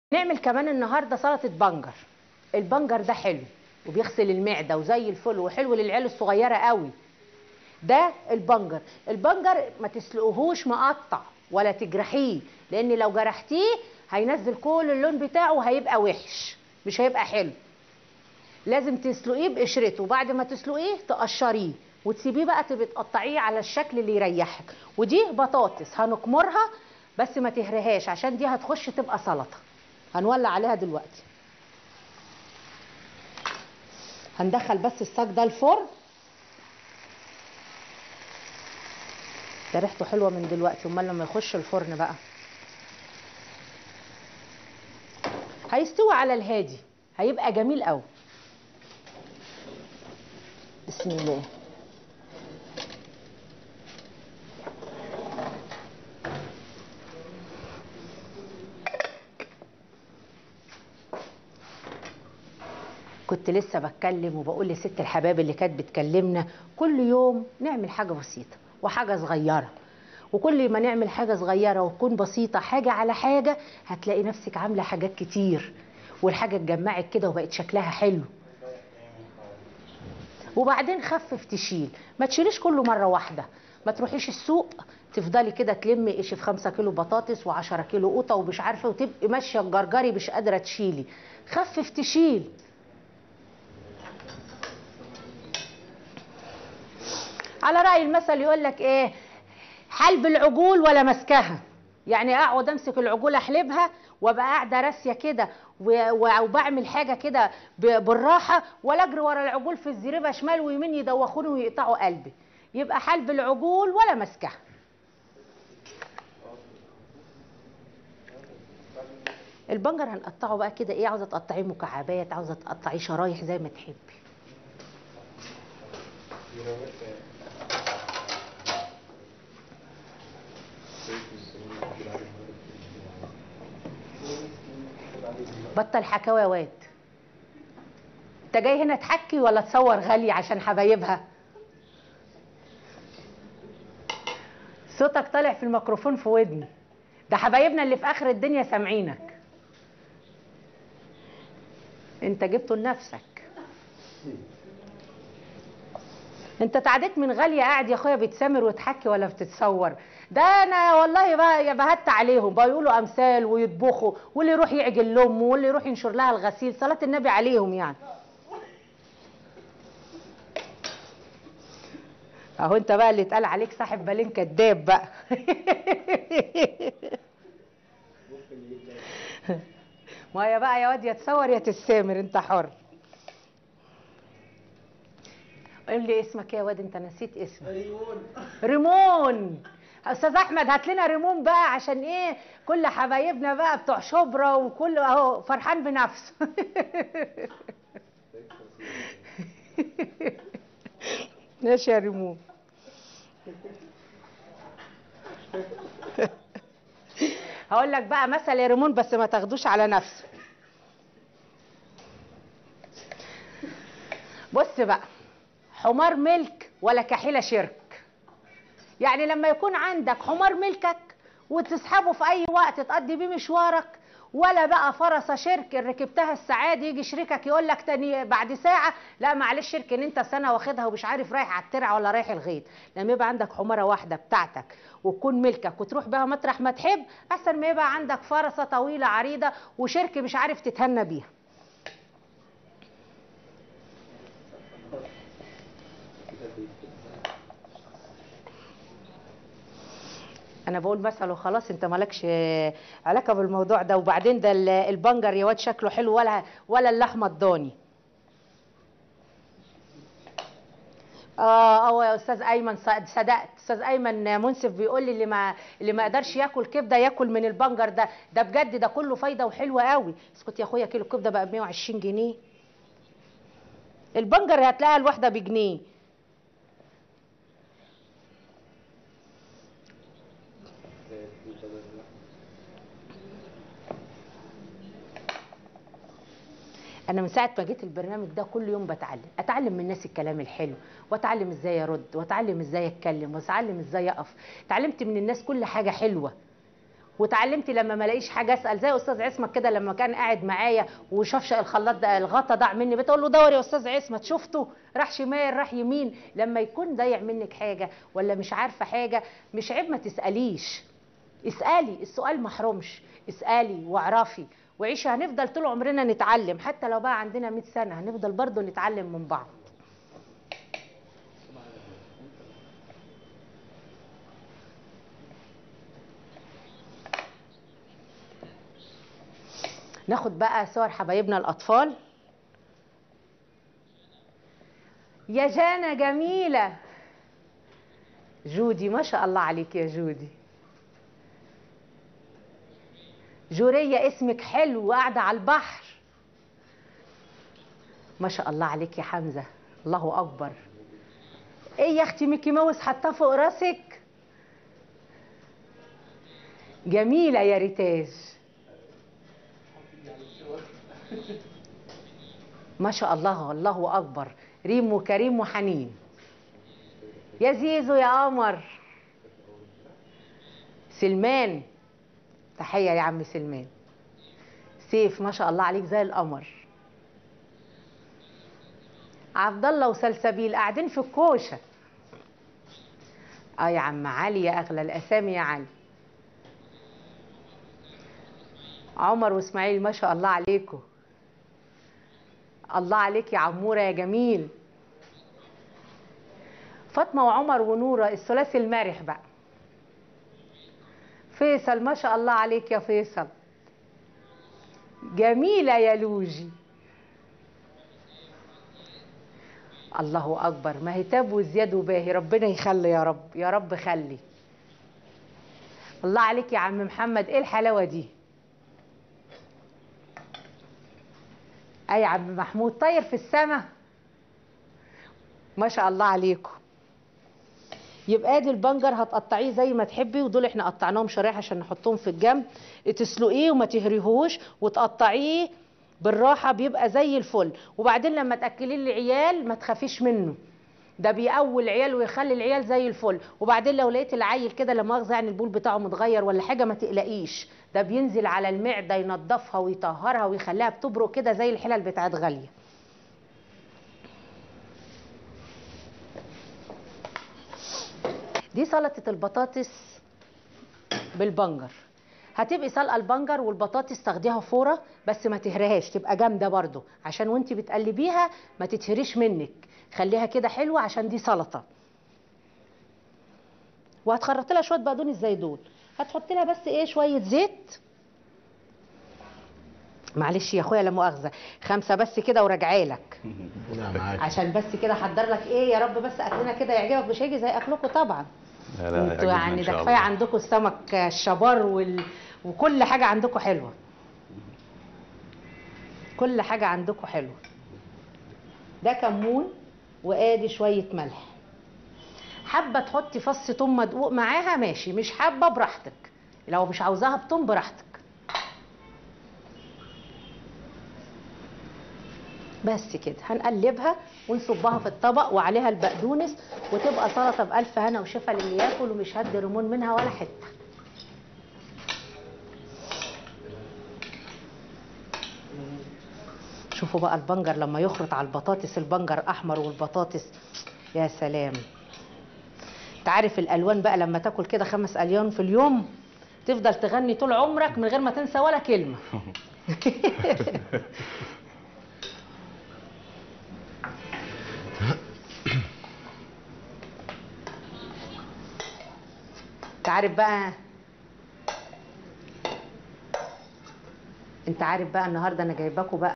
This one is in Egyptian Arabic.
نعمل كمان النهارده سلطه بنجر البنجر ده حلو وبيغسل المعده وزي الفل وحلو للعيال الصغيره قوي ده البنجر البنجر ما تسلقوهوش مقطع ولا تجرحيه لان لو جرحتيه هينزل كل اللون بتاعه وهيبقى وحش مش هيبقى حلو لازم تسلقيه بقشرته وبعد ما تسلقيه تقشريه وتسيبيه بقى تبقى تقطعيه على الشكل اللي يريحك ودي بطاطس هنكمرها بس ما تهرهاش عشان دي هتخش تبقى سلطه هنولع عليها دلوقتي هندخل بس الصاج ده الفرن ده ريحته حلوه من دلوقتي امال لما يخش الفرن بقى هيستوي على الهادي هيبقى جميل قوي بسم الله كنت لسه بتكلم وبقول لست الحباب اللي كانت بتكلمنا كل يوم نعمل حاجه بسيطه وحاجه صغيره وكل ما نعمل حاجه صغيره وتكون بسيطه حاجه على حاجه هتلاقي نفسك عامله حاجات كتير والحاجه اتجمعت كده وبقت شكلها حلو وبعدين خفف تشيل ما تشيليش كله مره واحده ما تروحيش السوق تفضلي كده تلمي قش في 5 كيلو بطاطس و10 كيلو قوطه ومش عارفه وتبقي ماشيه تجرجري مش قادره تشيلي خفف تشيل على رأي المثل يقول لك ايه حلب العجول ولا مسكها يعني اقعد امسك العجول احلبها وابقى قاعده راسيه كده وبعمل حاجه كده بالراحه ولا اجري ورا العجول في الزريبه شمال ويمين يدوخوني ويقطعوا قلبي يبقى حلب العجول ولا مسكها البنجر هنقطعه بقى كده ايه عاوزه تقطعيه مكعبات عاوزه تقطعيه شرايح زي ما تحبي بطل حكاوي يا واد انت جاي هنا تحكي ولا تصور غالي عشان حبايبها صوتك طالع في الميكروفون في ودني ده حبايبنا اللي في اخر الدنيا سامعينك انت جبته لنفسك انت تعديت من غاليه قاعد يا اخويا بتسامر وتحكي ولا بتتصور ده انا والله بقى بهت عليهم بيقولوا امثال ويطبخوا واللي يروح يعجل لامه واللي يروح ينشر لها الغسيل صلاه النبي عليهم يعني اهو انت بقى اللي اتقال عليك صاحب بالين كداب بقى ما يا بقى يا واد يا تصور يا تسامر انت حر قول لي اسمك يا واد انت نسيت اسمك ريمون ريمون استاذ احمد هات لنا ريمون بقى عشان ايه كل حبايبنا بقى بتوع شبرا وكل اهو فرحان بنفسه ماشي يا ريمون هقول لك بقى مثل يا ريمون بس ما تاخدوش على نفسه بص بقى حمار ملك ولا كحيلة شرك يعني لما يكون عندك حمار ملكك وتسحبه في اي وقت تقضي بيه مشوارك ولا بقى فرسه شرك ركبتها الساعات يجي شريكك يقول لك تاني بعد ساعه لا معلش شرك ان انت سنه واخدها ومش عارف رايح على الترع ولا رايح الغيط لما يبقى عندك حماره واحده بتاعتك وتكون ملكك وتروح بها مطرح ما تحب احسن ما يبقى عندك فرسه طويله عريضه وشرك مش عارف تتهنى بيها انا بقول مثل وخلاص انت مالكش علاقه بالموضوع ده وبعدين ده البنجر يا واد شكله حلو ولا ولا اللحمه الضاني اه اه يا استاذ ايمن صدقت استاذ ايمن منصف بيقول لي اللي ما اللي ما قدرش ياكل كبده ياكل من البنجر ده ده بجد ده كله فايده وحلوه قوي اسكت يا اخويا كيلو الكبده بقى ب 120 جنيه البنجر هتلاقيها الواحده بجنيه انا من ساعه ما جيت البرنامج ده كل يوم بتعلم اتعلم من الناس الكلام الحلو واتعلم ازاي ارد واتعلم ازاي اتكلم واتعلم ازاي اقف اتعلمت من الناس كل حاجه حلوه وتعلمت لما ما الاقيش حاجه اسال زي استاذ عصمت كده لما كان قاعد معايا وشاف الخلاط ده الغطا ضاع مني بتقول له دور يا استاذ عصمت شفته راح شمال راح يمين لما يكون ضايع منك حاجه ولا مش عارفه حاجه مش عيب ما تساليش اسالي السؤال محرومش اسالي واعرفي وعيشي هنفضل طول عمرنا نتعلم حتى لو بقى عندنا 100 سنه هنفضل برضه نتعلم من بعض ناخد بقى صور حبايبنا الاطفال يا جانا جميله جودي ما شاء الله عليك يا جودي جورية اسمك حلو وقاعدة على البحر ما شاء الله عليك يا حمزة الله أكبر ايه يا اختي ميكي ماوس حطاه فوق راسك جميلة يا ريتاج ما شاء الله الله أكبر ريم وكريم وحنين يا زيزو يا قمر سلمان تحية يا عم سلمان سيف ما شاء الله عليك زي القمر عبد الله وسلسبيل قاعدين في الكوشه اه يا عم علي يا اغلى الاسامي يا علي عمر واسماعيل ما شاء الله عليكم الله عليك يا عموره يا جميل فاطمه وعمر ونوره الثلاثي المرح بقى فيصل ما شاء الله عليك يا فيصل جميلة يا لوجي الله أكبر ما هي تاب وزياد وباهي ربنا يخلي يا رب يا رب خلي الله عليك يا عم محمد ايه الحلاوة دي اي يا عم محمود طاير في السماء ما شاء الله عليكم يبقى ادي البنجر هتقطعيه زي ما تحبي ودول احنا قطعناهم شرايح عشان نحطهم في الجنب تسلقيه وما تهريهوش وتقطعيه بالراحه بيبقى زي الفل وبعدين لما تاكليه العيال ما تخافيش منه ده بيقوي العيال ويخلي العيال زي الفل وبعدين لو لقيت العيل كده لما مؤاخذه يعني البول بتاعه متغير ولا حاجه ما تقلقيش ده بينزل على المعده ينضفها ويطهرها ويخليها بتبرق كده زي الحلل بتاعت غاليه دي سلطة البطاطس بالبنجر هتبقي سلقه البنجر والبطاطس تاخديها فوره بس ما تهريهاش تبقى جامده برضو عشان وانت بتقلبيها ما تتهريش منك خليها كده حلوه عشان دي سلطه وهتخرطي لها شويه بقدونس زي دول هتحطي لها بس ايه شويه زيت معلش يا اخويا لا مؤاخذه خمسه بس كده وراجعه لك لا معاك عشان بس كده احضر لك ايه يا رب بس اكلنا كده يعجبك مش هيجي زي اكلكم طبعا لا لا انتوا هيعجبنا يعني إن ده شاء كفايه الله. عندكم السمك الشبار وال... وكل حاجه عندكم حلوه كل حاجه عندكم حلوه ده كمون وادي شويه ملح حابه تحطي فص ثوم مدقوق معاها ماشي مش حابه براحتك لو مش عاوزاها بثوم براحتك بس كده هنقلبها ونصبها في الطبق وعليها البقدونس وتبقى سلطه بالف هنا وشفا للي ياكل ومش هد ريمون منها ولا حته شوفوا بقى البنجر لما يخرط على البطاطس البنجر احمر والبطاطس يا سلام تعرف الالوان بقى لما تاكل كده خمس اليان في اليوم تفضل تغني طول عمرك من غير ما تنسى ولا كلمه انت عارف بقى انت عارف بقى النهارده انا جايباكوا بقى